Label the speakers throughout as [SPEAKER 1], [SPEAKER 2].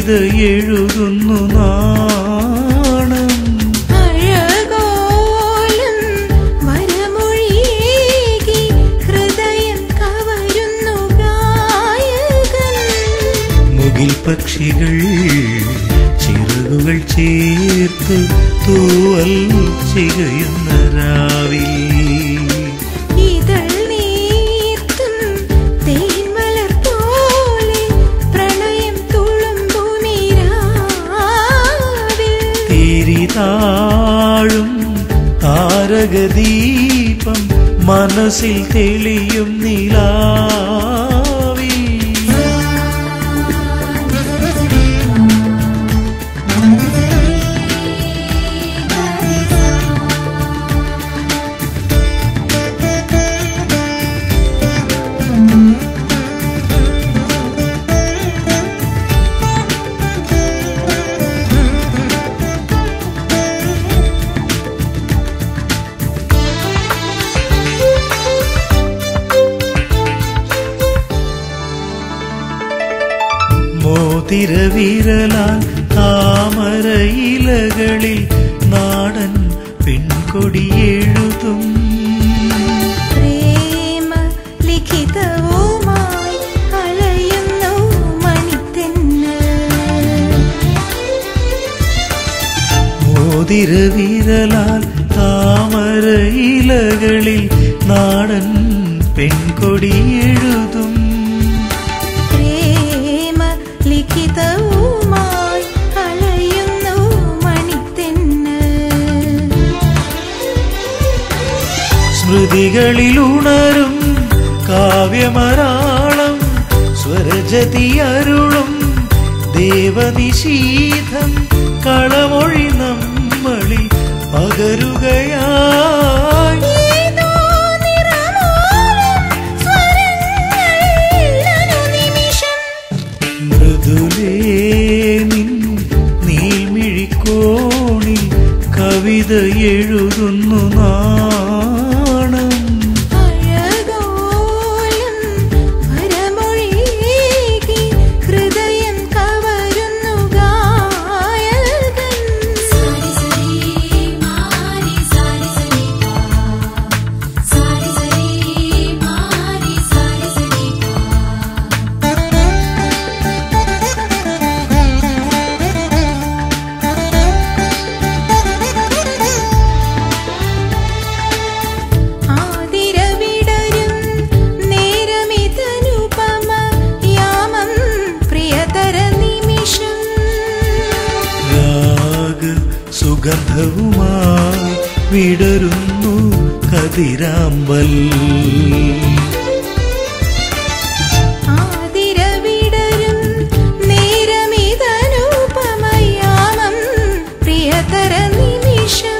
[SPEAKER 1] കവിത എഴുതുന്നു നാണം
[SPEAKER 2] അഴകോലും വരമൊഴിയേകി ഹൃദയം കവരുന്നു ഗായകൻ
[SPEAKER 1] മുകിൽ പക്ഷികൾ ചിറകുകൾ ചേർത്ത് തൂവൽ ചികയുന്ന രാവിൽ
[SPEAKER 2] ഇതൾ നീർത്തും തേൻമലർ പോലെ പ്രണയം തുളുമ്പുമിരാവിൽ
[SPEAKER 1] തിരിതാഴും താരകദീപം മനസ്സിൽ തെളിയും നിലാവിൽ മോതിരവിരലാൽ താമര ഇലകളിൽ നാടൻ പെൺകൊടി എഴുതും
[SPEAKER 2] പ്രേമ ലിഖിതവുമായി അലയുന്നു മണിത്തെന്നൽ
[SPEAKER 1] മോതിരവിരലാൽ താമര ഇലകളിൽ നാടൻ പെൺകൊടി എഴുതും
[SPEAKER 2] പ്രേമ ലിഖിതവുമായി അലയുന്നു മണിത്തെന്നൽ
[SPEAKER 1] സ്മൃതികളിൽ ഉണരും കാവ്യമരാളം സ്വരജതി അരുളും ദേവനിശീതം കളമൊഴി നമ്മളിൽ പകരുകയായി
[SPEAKER 2] ഏതോ നിറമോലും സ്വരങ്ങൾ അനുനിമിഷം
[SPEAKER 1] മൃദുലേ നിൻ നീൽമിഴിക്കോണിൽ കവിത എഴുതുന്നു നാണം
[SPEAKER 2] അഴകോലും വരമൊഴിയേകി ഹൃദയം കവരുന്നു ഗായകൻ
[SPEAKER 3] സാരി സരി മാരി സാരി സരി സാരി സരി മാരി സാരി സരി
[SPEAKER 2] ആതിരവിടരും നേരമിതനുപമ യാമം പ്രിയതര നിമിഷം
[SPEAKER 1] രാഗ സുഗന്ധവുമായി വിടരുന്നു കതിരാമ്പൽ
[SPEAKER 2] ആതിരവിടരും നേരമിതനുപമ യാമം പ്രിയതര നിമിഷം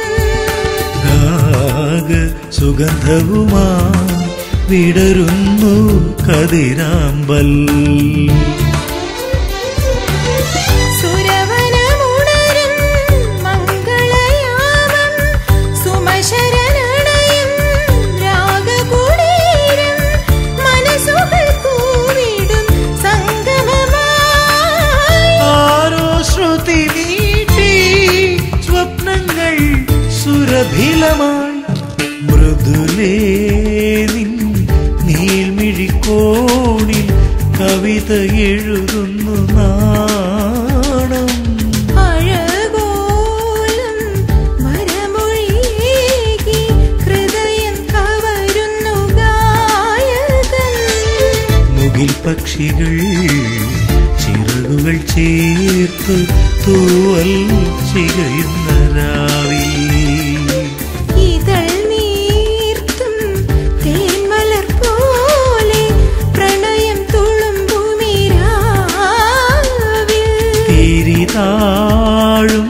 [SPEAKER 1] രാഗ സുഗന്ധവുമായി വിടരുന്നു കതിരാമ്പൽ
[SPEAKER 2] സുരവനമുണരും മംഗളയാമം സുമശരണയും രാഗകുടീരം മനസ്സുകൾ പൂവിടും സംഗമമായി
[SPEAKER 1] ആരോ ശ്രുതി നീട്ടി സ്വപ്നങ്ങൾ സുരഭിലമായി മൃദുലേ നിൻ നീൾമിഴിക്കോണിൽ കവിത എഴുതുന്നു നാണം
[SPEAKER 2] അഴകോലും വരമൊഴിയേകി ഹൃദയം കവരുന്നു ഗായകൻ
[SPEAKER 1] മുകിൽ പക്ഷികൾ ചിറകുകൾ ചേർത്ത് തൂവൽ ചികയുന്ന രാവിൽ
[SPEAKER 2] ഇതൾ നീർത്തും തേൻമലർ പോലെ പ്രണയം തുളുമ്പുമിരാവിൽ
[SPEAKER 1] തിരിതാഴും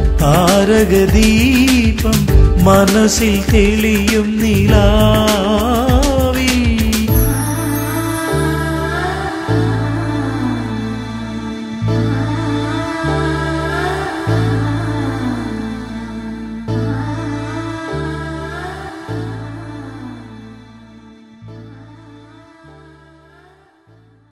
[SPEAKER 1] താരകദീപം മനസ്സിൽ തെളിയും നിലാ